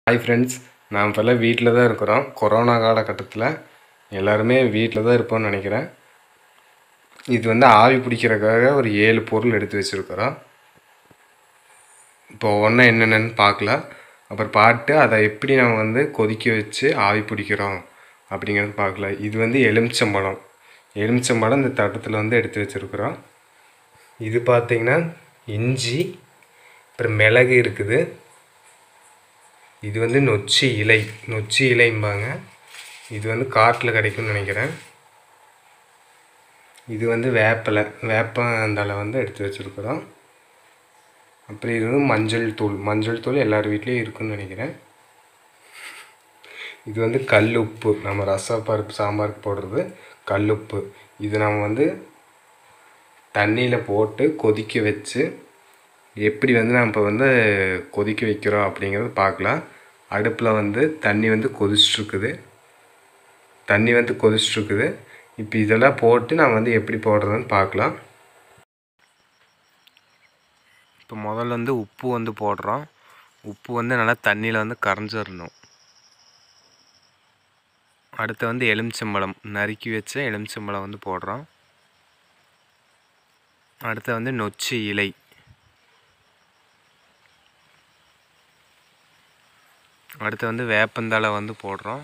hi friends நாம் இப்போல்லாம் வீட்டில் தான் இருக்கிறோம் கொரோனா காலகட்டத்தில் எல்லாருமே வீட்டில் தான் இருப்போம்னு நினைக்கிறேன் இது வந்து ஆவி பிடிக்கிறதுக்காக ஒரு ஏழு பொருள் எடுத்து வச்சுருக்கிறோம் இப்போ ஒன்றா என்னென்னு பார்க்கலாம் அப்புறம் பார்த்து அதை எப்படி நம்ம வந்து கொதிக்க வச்சு ஆவி பிடிக்கிறோம் அப்படிங்கிறது பார்க்கலாம் இது வந்து எலுமிச்சம்பழம் எலுமிச்சம்பழம் இந்த தட்டத்தில் வந்து எடுத்து வச்சுருக்குறோம் இது பார்த்திங்கன்னா இஞ்சி அப்புறம் மிளகு இருக்குது இது வந்து நொச்சி இலை நொச்சி இலைம்பாங்க இது வந்து காட்டில் கிடைக்கும்னு நினைக்கிறேன் இது வந்து வேப்பலை வேப்பந்தலை வந்து எடுத்து வச்சுருக்குறோம் அப்புறம் இது வந்து மஞ்சள் தூள் மஞ்சள் தூள் எல்லார் வீட்லேயும் இருக்குன்னு நினைக்கிறேன் இது வந்து கல் உப்பு நம்ம ரச பருப்பு சாம்பாருக்கு போடுறது கல் உப்பு இது நம்ம வந்து தண்ணியில் போட்டு கொதிக்க வச்சு எப்படி வந்து நம்ம இப்போ வந்து கொதிக்க வைக்கிறோம் அப்படிங்கிறத பார்க்கலாம் அடுப்பில் வந்து தண்ணி வந்து கொதிச்சிட்ருக்குது தண்ணி வந்து கொதிச்சிட்ருக்குது இப்போ இதெல்லாம் போட்டு நான் வந்து எப்படி போடுறதுன்னு பார்க்கலாம் இப்போ முதல்ல வந்து உப்பு வந்து போடுறோம் உப்பு வந்து நல்லா தண்ணியில் வந்து கரைஞ்சிடணும் அடுத்து வந்து எலுமிச்சம்பழம் நறுக்கி வச்ச எலுமிச்சம்பழம் வந்து போடுறோம் அடுத்து வந்து நொச்சி இலை அடுத்து வந்து வேப்பந்தழை வந்து போடுறோம்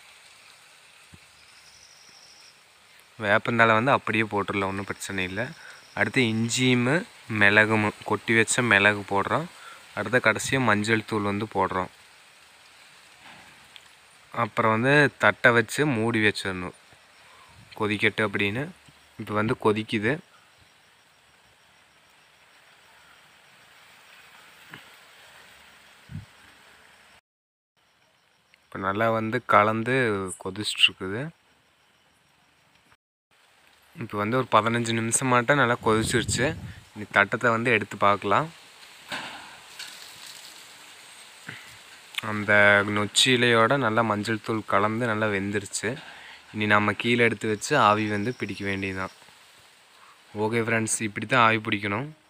வேப்பந்தழை வந்து அப்படியே போட்டுடலாம் ஒன்றும் பிரச்சனை இல்லை அடுத்து இஞ்சியும் மிளகும் கொட்டி வச்ச மிளகு போடுறோம் அடுத்து கடைசியாக மஞ்சள் தூள் வந்து போடுறோம் அப்புறம் வந்து தட்டை வச்சு மூடி வச்சிடணும் கொதிக்கட்டு அப்படின்னு இப்போ வந்து கொதிக்குது இப்போ நல்லா வந்து கலந்து கொதிச்சிட்ருக்குது இப்போ வந்து ஒரு பதினஞ்சு நிமிஷமாட்டம் நல்லா கொதிச்சிருச்சு இந்த தட்டத்தை வந்து எடுத்து பார்க்கலாம் அந்த நொச்சி இலையோட நல்லா மஞ்சள் தூள் கலந்து நல்லா வெந்துருச்சு இனி நம்ம கீழே எடுத்து வச்சு ஆவி வந்து பிடிக்க வேண்டியதுதான் ஓகே ஃப்ரெண்ட்ஸ் இப்படி தான் ஆவி பிடிக்கணும்